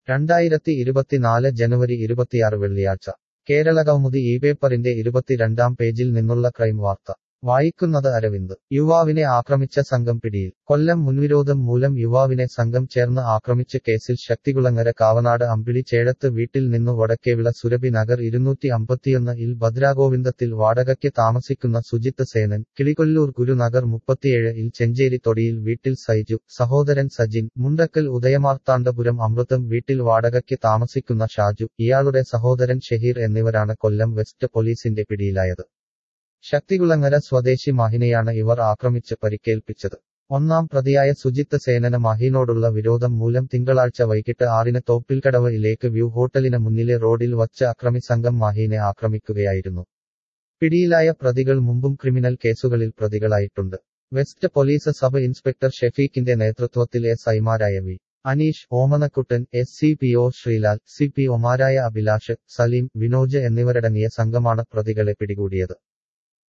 രണ്ടായിരത്തി ഇരുപത്തിനാല് ജനുവരി ഇരുപത്തിയാറ് വെള്ളിയാഴ്ച കേരളകൗമുദി ഈ പേപ്പറിന്റെ ഇരുപത്തിരണ്ടാം പേജിൽ നിന്നുള്ള ക്രൈം വാർത്ത വായിക്കുന്നത് അരവിന്ദ് യുവാവിനെ ആക്രമിച്ച സംഘം പിടിയിൽ കൊല്ലം മുൻവിരോധം മൂലം യുവാവിനെ സംഘം ചേർന്ന് ആക്രമിച്ച കേസിൽ ശക്തികുളങ്ങര കാവനാട് അമ്പിളി ചേഴത്ത് വീട്ടിൽ നിന്നു വടക്കേവിള സുരഭി നഗർ ഇരുന്നൂറ്റി അമ്പത്തിയൊന്ന് ഇൽ ഭദ്രാഗോവിന്ദത്തിൽ വാടകയ്ക്ക് താമസിക്കുന്ന സുജിത്ത് സേനൻ കിളികൊല്ലൂർ ഗുരുനഗർ മുപ്പത്തിയേഴ് ഇൽ ചെഞ്ചേരി തൊടിയിൽ വീട്ടിൽ സൈജു സഹോദരൻ സജിൻ മുണ്ടക്കൽ ഉദയമാർത്താണ്ഡപുരം അമൃതം വീട്ടിൽ വാടകയ്ക്ക് താമസിക്കുന്ന ഷാജു ഇയാളുടെ സഹോദരൻ ഷഹീർ എന്നിവരാണ് കൊല്ലം വെസ്റ്റ് പോലീസിന്റെ പിടിയിലായത് ശക്തികുളങ്ങര സ്വദേശി മാഹിനെയാണ് ഇവർ ആക്രമിച്ച് പരിക്കേൽപ്പിച്ചത് ഒന്നാം പ്രതിയായ സുജിത്ത് സേനന് മാഹിനോടുള്ള വിരോധം മൂലം തിങ്കളാഴ്ച വൈകിട്ട് ആറിന് തോപ്പിൽക്കടവ് ഇലേക്ക് വ്യൂ ഹോട്ടലിന് മുന്നിലെ റോഡിൽ വച്ച് അക്രമി സംഘം മാഹീനെ ആക്രമിക്കുകയായിരുന്നു പിടിയിലായ പ്രതികൾ മുമ്പും ക്രിമിനൽ കേസുകളിൽ പ്രതികളായിട്ടുണ്ട് വെസ്റ്റ് പോലീസ് സബ് ഇൻസ്പെക്ടർ ഷെഫീഖിന്റെ നേതൃത്വത്തിൽ എസ് ഐമാരായ V Aneesh Omanakuttan S C P O Sreelal C P ഒമാരായ അഭിലാഷ് സലീം വിനോജ് എന്നിവരടങ്ങിയ സംഘമാണ് പ്രതികളെ പിടികൂടിയത്